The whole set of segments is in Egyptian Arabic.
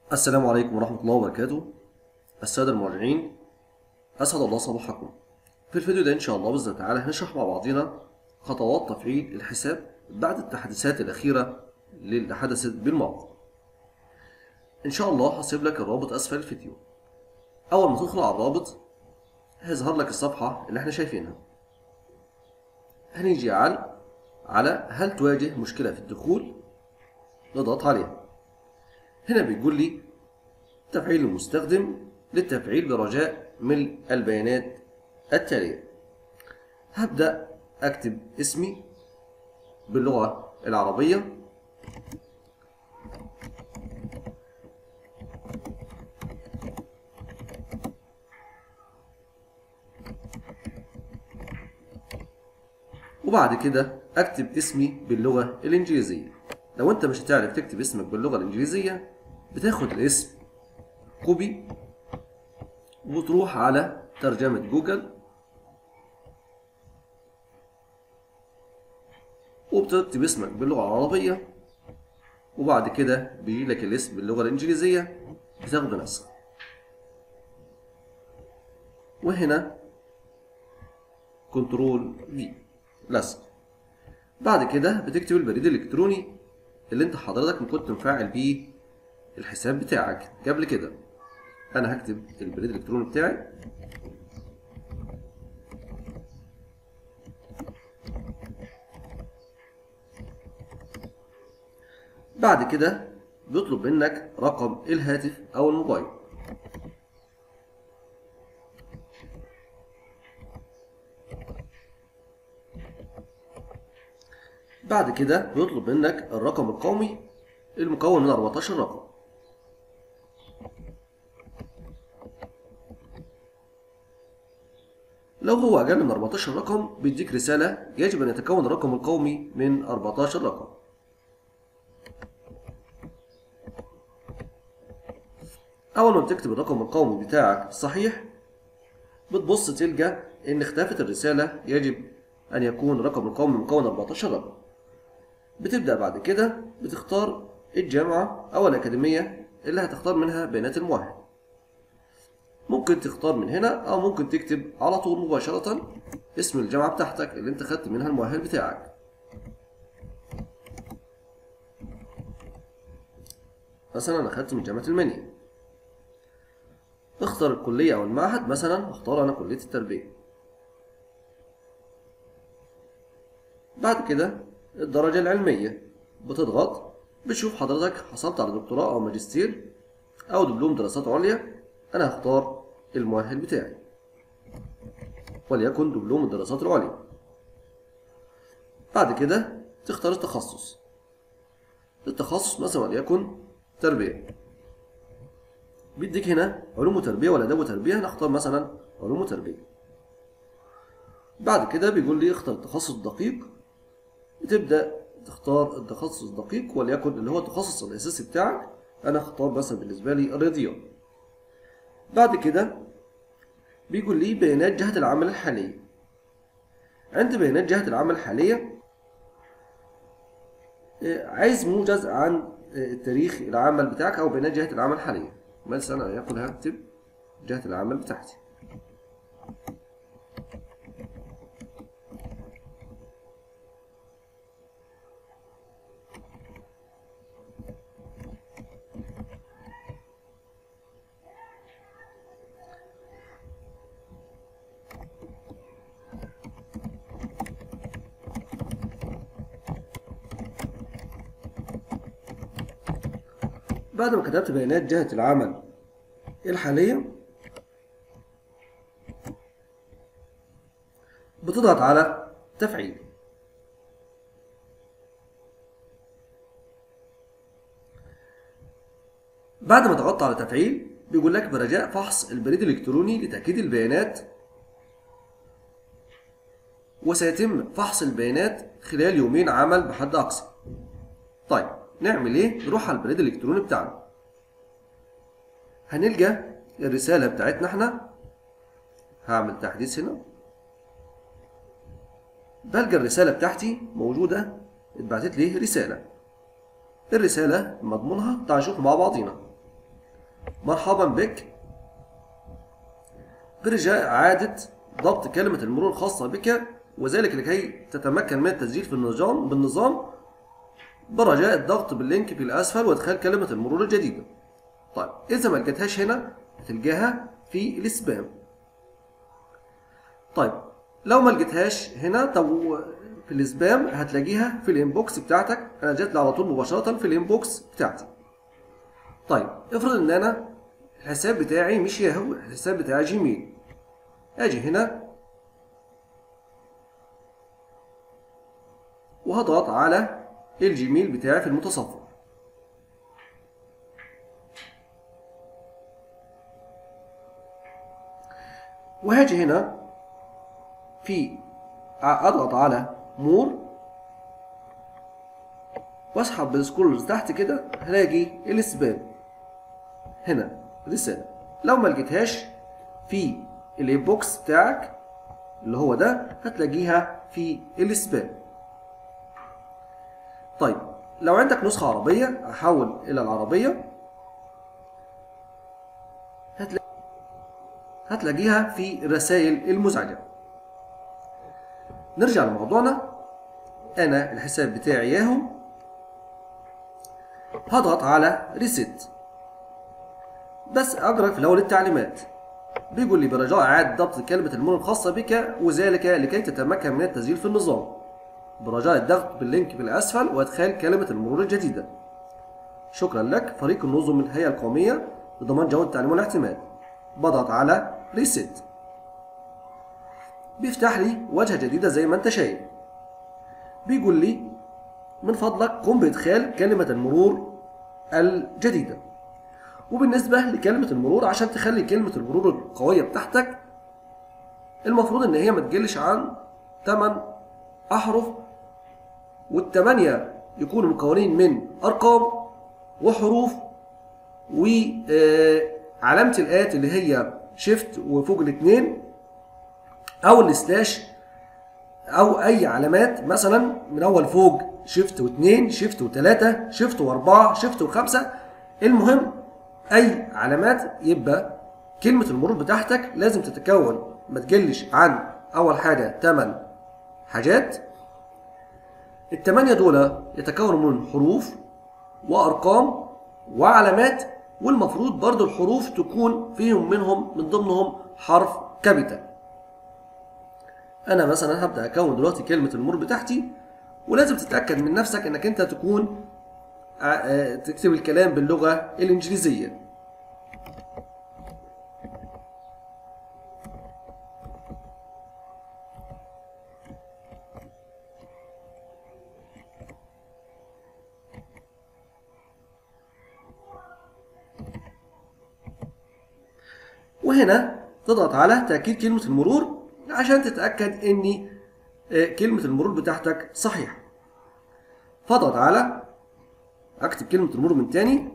السلام عليكم ورحمة الله وبركاته السادة المراجعين أسعد الله صباحكم في الفيديو ده إن شاء الله بإذن تعالى هنشرح مع بعضنا خطوات تفعيل الحساب بعد التحديثات الأخيرة اللي حدثت بالموقع إن شاء الله هسيب لك الرابط أسفل الفيديو أول ما تدخل على الرابط هيظهر لك الصفحة اللي احنا شايفينها هنيجي على على هل تواجه مشكلة في الدخول نضغط عليها هنا بيقول لي تفعيل المستخدم للتفعيل برجاء ملء البيانات التالية هبدأ أكتب اسمي باللغة العربية وبعد كده أكتب اسمي باللغة الإنجليزية لو أنت مش هتعرف تكتب اسمك باللغة الإنجليزية بتاخد الاسم كوبي وتروح على ترجمة جوجل وبتكتب اسمك باللغة العربية وبعد كده بيجي لك الاسم باللغة الإنجليزية بتاخده نسخ وهنا كنترول في لصق بعد كده بتكتب البريد الإلكتروني اللي انت حضرتك كنت مفعل بيه الحساب بتاعك قبل كده انا هكتب البريد الالكتروني بتاعي بعد كده بيطلب منك رقم الهاتف او الموبايل بعد كده بيطلب منك الرقم القومي المكون من 14 رقم لو هو أقل من 14 رقم بيديك رسالة يجب أن يتكون الرقم القومي من 14 رقم أول ما بتكتب الرقم القومي بتاعك صحيح بتبص تلقى إن اختفت الرسالة يجب أن يكون الرقم القومي مكون 14 رقم بتبدأ بعد كده بتختار الجامعة أو الأكاديمية اللي هتختار منها بيانات المؤهل ممكن تختار من هنا أو ممكن تكتب على طول مباشرة اسم الجامعة بتاعتك اللي انت خدت منها المؤهل بتاعك مثلا أنا خدت من جامعة المنيا اختار الكلية أو المعهد مثلا اختار أنا كلية التربية بعد كده الدرجة العلمية بتضغط بتشوف حضرتك حصلت على دكتوراه أو ماجستير أو دبلوم دراسات عليا أنا هختار المؤهل بتاعي وليكن دبلوم الدراسات العليا بعد كده تختار التخصص التخصص مثلا وليكن تربية بيديك هنا علوم وتربية ولا آداب وتربية نختار مثلا علوم وتربية بعد كده بيقول لي اختار التخصص الدقيق بتبدأ تختار التخصص الدقيق وليكن اللي هو التخصص الأساسي بتاعك أنا اختار مثلا بالنسبة لي الرياضيات بعد كده بيقول لي بيانات جهة العمل الحالية عند بيانات جهة العمل الحالية عايز موجز عن تاريخ العمل بتاعك أو بيانات جهة العمل الحالية مثلا ياخد هكتب جهة العمل بتاعتي بعد ما كتبت بيانات جهة العمل الحالية بتضغط على تفعيل بعد ما ضغطت على تفعيل بيقول لك برجاء فحص البريد الإلكتروني لتأكيد البيانات وسيتم فحص البيانات خلال يومين عمل بحد أقصى طيب نعمل ايه نروح على البريد الالكتروني بتاعنا هنلقى الرساله بتاعتنا احنا هعمل تحديث هنا بلقى الرساله بتاعتي موجوده اتبعتت لي رساله الرساله مضمونها تعال نشوف مع بعضينا مرحبا بك برجاء إعادة ضبط كلمة المرور الخاصة بك وذلك لكي تتمكن من التسجيل في النظام بالنظام برجاء الضغط باللينك في الأسفل وإدخال كلمة المرور الجديدة طيب إذا ما لقيتهاش هنا هتلقاها في السبام طيب لو ما لقيتهاش هنا طب في السبام هتلاقيها في الانبوكس بتاعتك انا جات لي على طول مباشره في الانبوكس بتاعتي طيب افرض ان انا الحساب بتاعي مش ياهو الحساب بتاعي جيميل اجي هنا وهضغط على الجيميل بتاعي في المتصفح وهاجي هنا في اضغط على مور واسحب بالسكرول تحت كده هلاقي السبام هنا رسالة لو ما لقيتهاش في الانبوكس بتاعك اللي هو ده هتلاقيها في السبام طيب لو عندك نسخة عربية أحول إلى العربية هتلاقي هتلاقيها في رسائل المزعجة نرجع لموضوعنا أنا الحساب بتاعي ياهو هضغط على ريست بس أقرأ في الأول التعليمات بيقول لي برجاء إعادة ضبط كلمة المرور الخاصة بك وذلك لكي تتمكن من التسجيل في النظام برجاء الضغط باللينك في الأسفل وإدخال كلمة المرور الجديدة شكرا لك فريق النظم من الهيئة القومية لضمان جودة التعليم والاعتماد بضغط على ريست بيفتح لي واجهة جديدة زي ما انت شايف بيقول لي من فضلك قم بإدخال كلمة المرور الجديدة وبالنسبة لكلمة المرور عشان تخلي كلمة المرور القوية بتاعتك المفروض إن هي ما تقلش عن 8 أحرف والثمانية يكونوا مكونين من أرقام وحروف وعلامة الآت اللي هي شيفت وفوق الاثنين أو السلاش أو أي علامات مثلا من أول فوق شيفت واثنين شيفت وثلاثة شيفت وأربعة شيفت وخمسة المهم أي علامات يبقى كلمة المرور بتاعتك لازم تتكون ما تقلش عن أول حاجة 8 حاجات التمانية دول يتكونوا من حروف وأرقام وعلامات والمفروض برضو الحروف تكون فيهم منهم من ضمنهم حرف كابيتال أنا مثلا هبدأ أكون دلوقتي كلمة المرور بتاعتي ولازم تتأكد من نفسك إنك أنت تكون تكتب الكلام باللغة الإنجليزية وهنا تضغط على تأكيد كلمة المرور عشان تتأكد إن كلمة المرور بتاعتك صحيحة فاضغط على أكتب كلمة المرور من تاني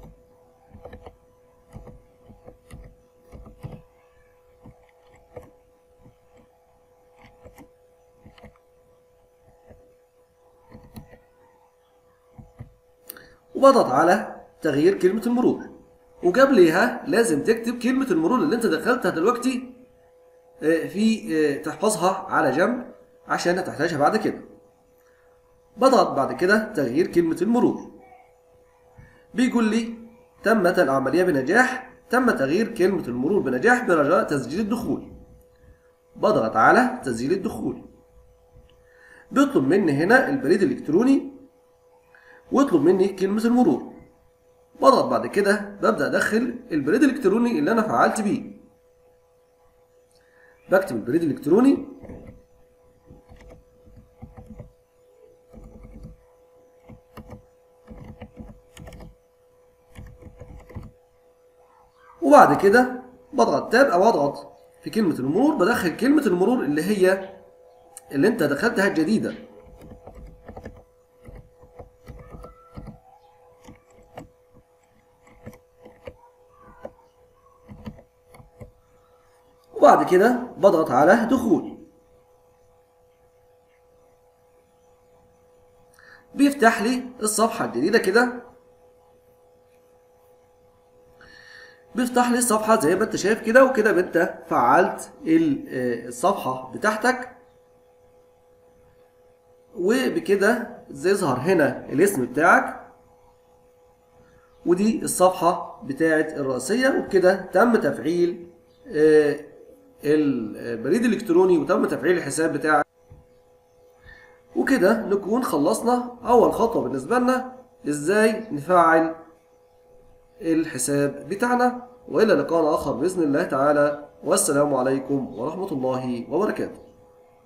وبضغط على تغيير كلمة المرور وقبلها لازم تكتب كلمة المرور اللي انت دخلتها دلوقتي في تحفظها على جنب عشان تحتاجها بعد كده بضغط بعد كده تغيير كلمة المرور بيقول لي تمت العملية بنجاح تم تغيير كلمة المرور بنجاح برجاء تسجيل الدخول بضغط على تسجيل الدخول بيطلب مني هنا البريد الإلكتروني ويطلب مني كلمة المرور بضغط بعد كده ببدأ أدخل البريد الإلكتروني اللي أنا فعلت بيه بكتب البريد الإلكتروني وبعد كده بضغط تاب او اضغط في كلمة المرور بدخل كلمة المرور اللي هي اللي انت دخلتها الجديدة وبعد كده بضغط على دخول بيفتح لي الصفحة الجديدة كده بيفتح لي الصفحة زي ما انت شايف كده وكده انت فعلت ال- آه، الصفحة بتاعتك وبكده يظهر هنا الاسم بتاعك ودي الصفحة بتاعت الرئيسية وبكده تم تفعيل آه، البريد الإلكتروني وتم تفعيل الحساب بتاعك وكده نكون خلصنا أول خطوة بالنسبة لنا إزاي نفعل الحساب بتاعنا وإلى لقاء آخر بإذن الله تعالى والسلام عليكم ورحمة الله وبركاته